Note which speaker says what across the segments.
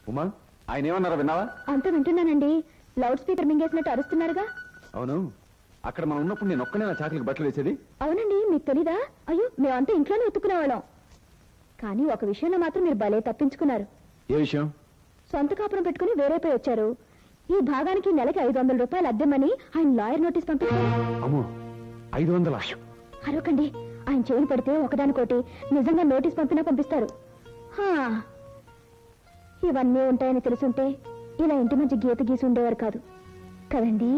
Speaker 1: ఉమా ఆయన ఏమన్నారో విన్నావా
Speaker 2: అంతా వింటున్నానండి లౌడ్ స్పీకర్ మింగేసినట్టు అరుస్తున్నారుగా
Speaker 1: అవును అక్కడ మనం ఉన్నప్పుడు నేను ఒక్కనే నా చాకలికి బట్టలు వేసేది
Speaker 2: అవునండి మీకు తెలీదా అయ్యో మేమంతా ఇంట్లోనే ఉతుక్కునేవాళ్ళం కానీ ఒక విషయంలో మాత్రం మీరు భలే తప్పించుకున్నారు
Speaker 1: ఏ విషయం
Speaker 2: సొంత కాపురం పెట్టుకుని వేరేపై వచ్చారు ఈ భాగానికి నెలకి ఐదు వందల రూపాయలు అద్దెమని ఆయన లాయర్ నోటీస్ పంపించారు
Speaker 1: అమ్మో ఐదు వందల
Speaker 2: అరవకండి ఆయన చేయి పడితే ఒకదానికోటి నిజంగా నోటీస్ పంపినా పంపిస్తారు హా. ఇవన్నీ ఉంటాయని తెలుసుంటే ఇలా ఇంటి మధ్య గీత గీసి ఉండేవారు కాదు కదండి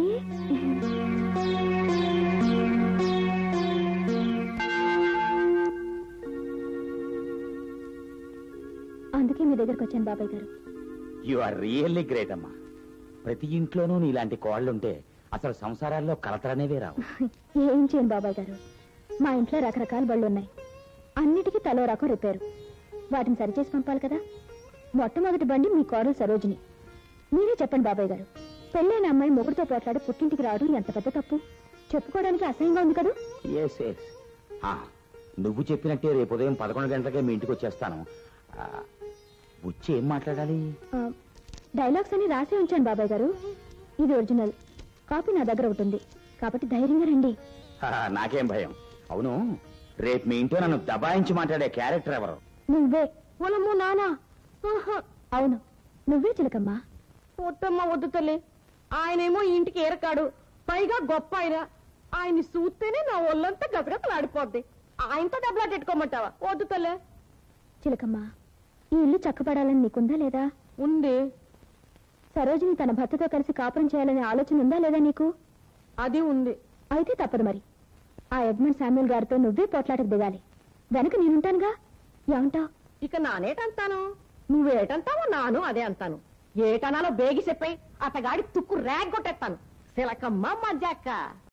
Speaker 2: అందుకే మీ దగ్గరకు వచ్చాను బాబాయ్ గారు
Speaker 3: యు ఆర్ రియల్లీ గ్రేట్ అమ్మా ప్రతి ఇంట్లోనూ నీలాంటి కోళ్ళుంటే అసలు సంసారాల్లో కలతలనేవే రావు
Speaker 2: ఏం చేయను బాబాయ్ గారు మా ఇంట్లో రకరకాల బళ్ళు ఉన్నాయి అన్నిటికీ తలో రకం రిపేరు వాటిని సరిచేసి పంపాలి కదా మొట్టమొదటి బండి మీ కోడలు సరోజిని మీరే చెప్పండి బాబాయ్ గారు పెళ్ళైన అమ్మాయి మొగుడుతో పోట్లాడి పుట్టింటికి రావడం ఎంత పెద్ద తప్పు చెప్పుకోవడానికి అసహ్యంగా ఉంది కదా
Speaker 3: ఎస్ ఎస్ నువ్వు చెప్పినట్టే రేపు ఉదయం పదకొండు గంటలకే మీ ఇంటికి వచ్చేస్తాను ఆ, వచ్చి ఏం మాట్లాడాలి
Speaker 2: ఆ, డైలాగ్స్ అని రాసి ఉంచాను బాబాయ్ గారు ఇది ఒరిజినల్ కాపీ నా దగ్గర ఒకటి ఉంది కాబట్టి ధైర్యంగా రండి
Speaker 3: హా, నాకేం భయం అవును రేపు మీ ఇంట్లో నన్ను దబాయించి మాట్లాడే క్యారెక్టర్ ఎవరు
Speaker 2: నువ్వే పొలము నానా అవును నువ్వే చిలకమ్మా
Speaker 4: పొట్టమ్మ వద్దు తల్లి ఆయనేమో ఇంటికి ఏరకాడు పైగా గొప్ప ఆయన ఆయన్ని చూస్తేనే నా ఒళ్ళంతా గసగసలాడిపోద్ది ఆయనతో దెబ్బలాటెట్టుకోమంటావా వద్దు తల్లి
Speaker 2: చిలకమ్మా ఈ ఇల్లు చక్కబడాలని నీకుందా లేదా
Speaker 4: ఉంది
Speaker 2: సరోజిని తన భర్తతో కలిసి కాపురం చేయాలనే ఆలోచన ఉందా లేదా నీకు
Speaker 4: అది ఉంది
Speaker 2: అయితే తప్పదు మరి ఆ ఎడ్మండ్ శామ్యుల్ గారితో నువ్వే పోట్లాటకు దిగాలి వెనక నేనుంటానుగా ఏమంటావ్
Speaker 4: ఇక నానేటంతాను నువ్వేటంటావో నాను అదే అంటాను ఏటనాలో బేగి చెప్పాయి అతగాడి తుక్కు ర్యాగ్ కొట్టేస్తాను శిలకమ్మ మజాక్క